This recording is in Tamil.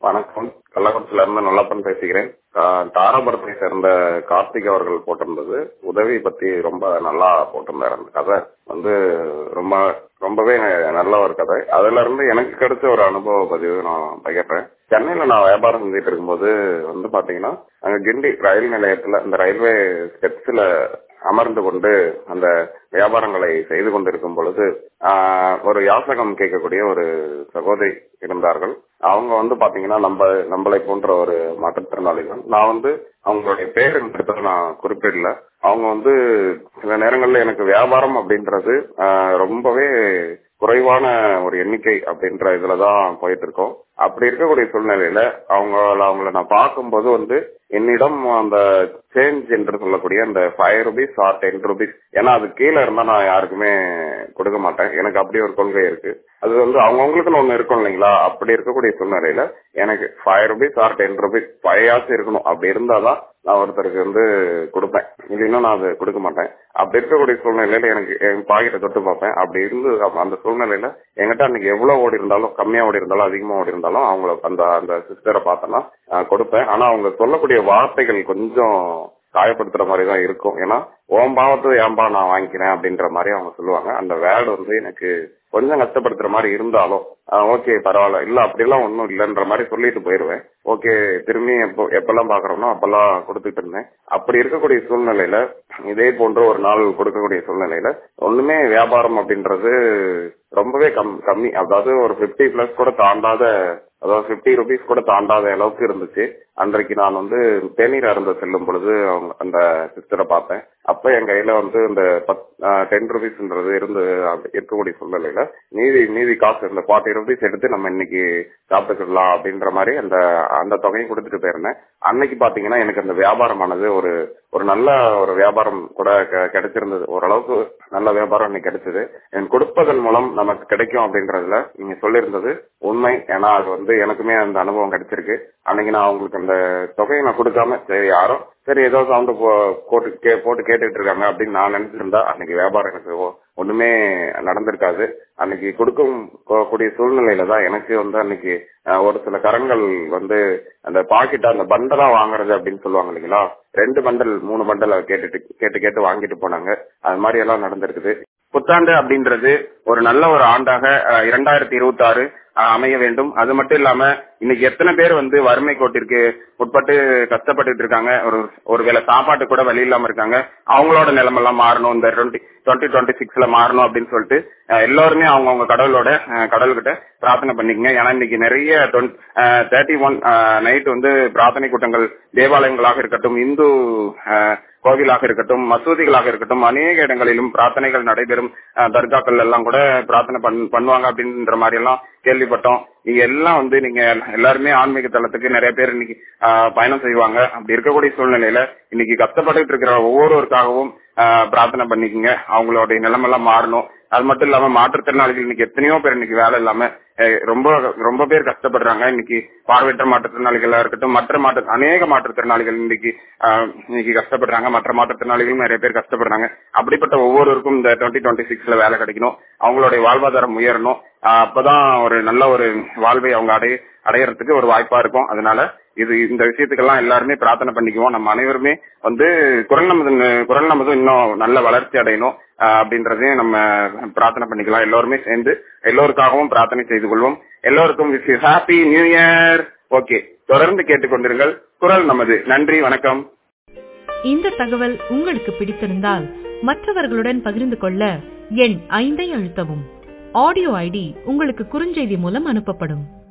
வணக்கம் கள்ளக்குறிச்சியில இருந்து நல்லப்பன் பேசுகிறேன் கா- தாராபுரத்தை சேர்ந்த கார்த்திக் அவர்கள் போட்டிருந்தது உதவி பத்தி ரொம்ப நல்லா போட்டிருந்தாரு அந்த கதை வந்து ரொம்ப ரொம்பவே நல்ல ஒரு கதை அதுல இருந்து எனக்கு கிடைச்ச ஒரு அனுபவ பதிவு நான் பகிர்றேன் சென்னையில நான் வியாபாரம் செஞ்சுட்டு இருக்கும்போது வந்து பாத்தீங்கன்னா அங்க கிண்டி ரயில் நிலையத்துல இந்த ரயில்வே ஸ்டெப்ஸ்ல அமர்ந்து கொண்டு அந்த வியாபாரங்களை செய்து கொண்டிருக்கும் பொழுது ஆஹ், ஒரு யாசகம் கேட்கக்கூடிய ஒரு சகோதரி இருந்தார்கள் அவங்க வந்து பாத்தீங்கன்னா நம்ம நம்மளை போன்ற ஒரு மாற்றுத்திறனாளிகள் நான் வந்து அவங்களுடைய பேர் நான் குறிப்பிடல அவங்க வந்து சில நேரங்கள்ல எனக்கு வியாபாரம் அப்படின்றது ஆஹ், ரொம்பவே குறைவான ஒரு எண்ணிக்கை அப்படின்ற இதுலதான் போயிட்டு இருக்கோம் அப்படி இருக்கக்கூடிய சூழ்நிலையில அவங்க அவங்கள நான் பார்க்கும்போது வந்து என்னிடம் அந்த சேஞ்ச் என்று சொல்லக்கூடிய அந்த five rupees or ten rupees ஏன்னா அது கீழே இருந்தா நான் யாருக்குமே கொடுக்க மாட்டேன் எனக்கு அப்படி ஒரு கொள்கை இருக்கு அது வந்து அவங்கவுங்களுக்குன்னு ஒண்ணு இருக்கும் இல்லைங்களா அப்படி இருக்கக்கூடிய சூழ்நிலையில எனக்கு five rupees or ten rupees five ஆச்சு இருக்கணும் அப்படி இருந்தாதான் நான் ஒருத்தருக்கு வந்து கொடுப்பேன் இல்லைன்னா நான் அது கொடுக்க மாட்டேன் அப்படி இருக்கக்கூடிய சூழ்நிலையில எனக்கு என் பாக்கெட்டை தொட்டு பார்ப்பேன் அப்படி இருந்து அப்ப அந்த சூழ்நிலையில என்கிட்ட அன்னைக்கு எவ்வளவு ஓடி இருந்தாலும் கம்மியா ஓடி இருந்தாலும் அதிகமா ஓடி இருந்தாலும் அவங்கள அந்த அந்த சிஸ்டரை பார்த்தேன்னா ஆஹ் கொடுப்பேன் ஆனா அவங்க சொல்லக்கூடிய வார்த்தைகள் கொஞ்சம் காயப்படுத்துற மாதிரி தான் இருக்கும் ஏன்னா ஓம் பாவத்தை ஏன்பா நான் வாங்கிக்கிறேன் அப்படின்ற மாதிரி அவங்க சொல்லுவாங்க அந்த வேர்டு வந்து எனக்கு கொஞ்சம் கஷ்டப்படுத்துற மாதிரி இருந்தாலும் ஓகே பரவாயில்ல இல்ல அப்படிலாம் ஒண்ணும் இல்லைன்ற மாதிரி சொல்லிட்டு போயிருவேன் ஓகே திரும்பி எப்போ எப்பெல்லாம் பாக்குறோம்னா அப்பெல்லாம் கொடுத்துட்டு இருந்தேன் அப்படி இருக்கக்கூடிய சூழ்நிலையில இதே போன்ற ஒரு நாள் கொடுக்கக்கூடிய சூழ்நிலையில ஒண்ணுமே வியாபாரம் அப்படின்றது ரொம்பவே கம் கம்மி அதாவது ஒரு 50 பிளஸ் கூட தாண்டாத அதாவது 50 ருபீஸ் கூட தாண்டாத அளவுக்கு இருந்துச்சு அன்றைக்கு நான் வந்து தேநீர் அருந்த செல்லும் பொழுது அவங்க அந்த சிஸ்டரை பார்த்தேன் அப்ப என் கையில வந்து இந்த டென் ருபீஸ்ன்றது இருந்து அப்படி இருக்கக்கூடிய சூழ்நிலையில மீதி மீதி காசு இருந்த ஃபார்ட்டி ருபீஸ் எடுத்து நம்ம இன்னைக்கு சாப்பிட்டுக்கலாம் அப்படின்ற மாதிரி அந்த அந்த தொகையும் கொடுத்துட்டு போயிருந்தேன் அன்னைக்கு பாத்தீங்கன்னா எனக்கு அந்த வியாபாரமானது ஒரு ஒரு நல்ல ஒரு வியாபாரம் கூட கெ- கிடைச்சிருந்தது ஓரளவுக்கு நல்ல வியாபாரம் இன்னைக்கு கிடைச்சது என் கொடுப்பதன் மூலம் நமக்கு கிடைக்கும் அப்படின்றதுல நீங்க சொல்லியிருந்தது உண்மை ஏன்னா அது வந்து எனக்குமே அந்த அனுபவம் கிடைச்சிருக்கு அன்னைக்கு நான் அவங்களுக்கு அந்த தொகையை நான் கொடுக்காம சரி யாரும் சரி ஏதோ சவுண்ட் போட்டு கே- போட்டு கேட்டுட்டு இருக்காங்க அப்படின்னு நான் நினைச்சிருந்தா அன்னைக்கு வியாபாரம் எனக்கு ஒ- ஒண்ணுமே நடந்திருக்காது அன்னைக்கு கொடுக்கும் கூ- கூடிய சூழ்நிலையில தான் எனக்கு வந்து அன்னைக்கு அஹ், ஒரு சில கரங்கள் வந்து அந்த பாக்கெட் அந்த பண்டலா வாங்குறது அப்படின்னு சொல்லுவாங்க இல்லைங்களா ரெண்டு பண்டல் மூணு பண்டல் கேட்டுட்டு கேட்டு கேட்டு வாங்கிட்டு போனாங்க அது மாதிரி எல்லாம் நடந்திருக்குது புத்தாண்டு அப்படின்றது ஒரு நல்ல ஒரு ஆண்டாக அஹ், இரண்டாயிரத்தி இருபத்தி ஆறு அமைய வேண்டும் அது மட்டும் இல்லாம இன்னைக்கு எத்தனை பேர் வந்து வறுமை கோட்டிற்கு உட்பட்டு கஷ்டப்பட்டுட்டு இருக்காங்க ஒரு ஒருவேளை சாப்பாட்டு கூட வழி இல்லாம இருக்காங்க அவங்களோட நிலைமெல்லாம் மாறணும் இந்த டுவெண்ட்டி டுவெண்ட்டி டுவெண்ட்டி சிக்ஸ்ல மாறணும் அப்படின்னு சொல்லிட்டு அஹ், எல்லாருமே அவங்கவுங்க கடவுளோட அஹ், கடவுள்கிட்ட பிரார்த்தனை பண்ணிக்கங்க ஏன்னா இன்னைக்கு நிறைய தேர்ட்டி ஒன் நைட் வந்து பிரார்த்தனை கூட்டங்கள் தேவாலயங்களாக இருக்கட்டும் இந்து அஹ், கோவிலாக இருக்கட்டும் மசூதிகளாக இருக்கட்டும் அநேக இடங்களிலும் பிரார்த்தனைகள் நடைபெறும் அஹ், தர்காக்கள் எல்லாம் கூட பிரார்த்தனை பண்- பண்ணுவாங்க அப்படின்ற மாதிரி எல்லாம் கேள்விப்பட்டோம் நீங்க எல்லாம் வந்து நீங்க எல்லாருமே ஆன்மீக தளத்துக்கு நிறைய பேர் இன்னைக்கு அஹ், பயணம் செய்வாங்க அப்படி இருக்கக்கூடிய சூழ்நிலையில இன்னைக்கு கஷ்டப்பட்டுட்டு இருக்கிற ஒவ்வொருவருக்காகவும் அஹ், பிரார்த்தனை பண்ணிக்கங்க அவங்களுடைய நிலைமெல்லாம் மாறணும் அது மட்டும் இல்லாம மாற்றுத்திறனாளிகள் இன்னைக்கு எத்தனையோ பேர் இன்னைக்கு வேலை இல்லாம அஹ், ரொம்ப ரொம்ப பேர் கஷ்டப்படுறாங்க இன்னைக்கு பார்வையற்ற மாற்றுத்திறனாளிகளா இருக்கட்டும் மற்ற மாற்று அநேக மாற்றுத்திறனாளிகள் இன்னைக்கு அஹ், இன்னைக்கு கஷ்டப்படுறாங்க மற்ற மாற்றுத்திறனாளிகளும் நிறைய பேர் கஷ்டப்படுறாங்க அப்படிப்பட்ட ஒவ்வொருவருக்கும் இந்த டுவெண்ட்டி டுவெண்ட்டி சிக்ஸ்ல வேலை கிடைக்கணும் அவங்களுடைய வாழ்வாதாரம் உயரணும் அஹ், அப்பதான் ஒரு நல்ல ஒரு வாழ்வை அவங்க அடைய அடையறதுக்கு ஒரு வாய்ப்பா இருக்கும் அதனால இது இந்த விஷயத்துக்கெல்லாம் எல்லாருமே பிரார்த்தனை பண்ணிக்குவோம் நம்ம அனைவருமே வந்து குரல் நமது குரல் நமது இன்னும் நல்ல வளர்ச்சி அடையணும் அஹ், அப்படின்றதையும் நம்ம பிரார்த்தனை பண்ணிக்கலாம் எல்லோருமே சேர்ந்து எல்லோருக்காகவும் பிரார்த்தனை செய்து கொள்வோம் எல்லோருக்கும் ஹாப்பி நியூ இயர் ஓகே தொடர்ந்து கேட்டுக்கொண்டிருங்கள் குரல் நமது நன்றி வணக்கம் இந்த தகவல் உங்களுக்கு பிடித்திருந்தால் மற்றவர்களுடன் பகிர்ந்து கொள்ள எண் ஐந்தை அழுத்தவும் ஆடியோ ஐடி உங்களுக்கு குறுஞ்செய்தி மூலம் அனுப்பப்படும்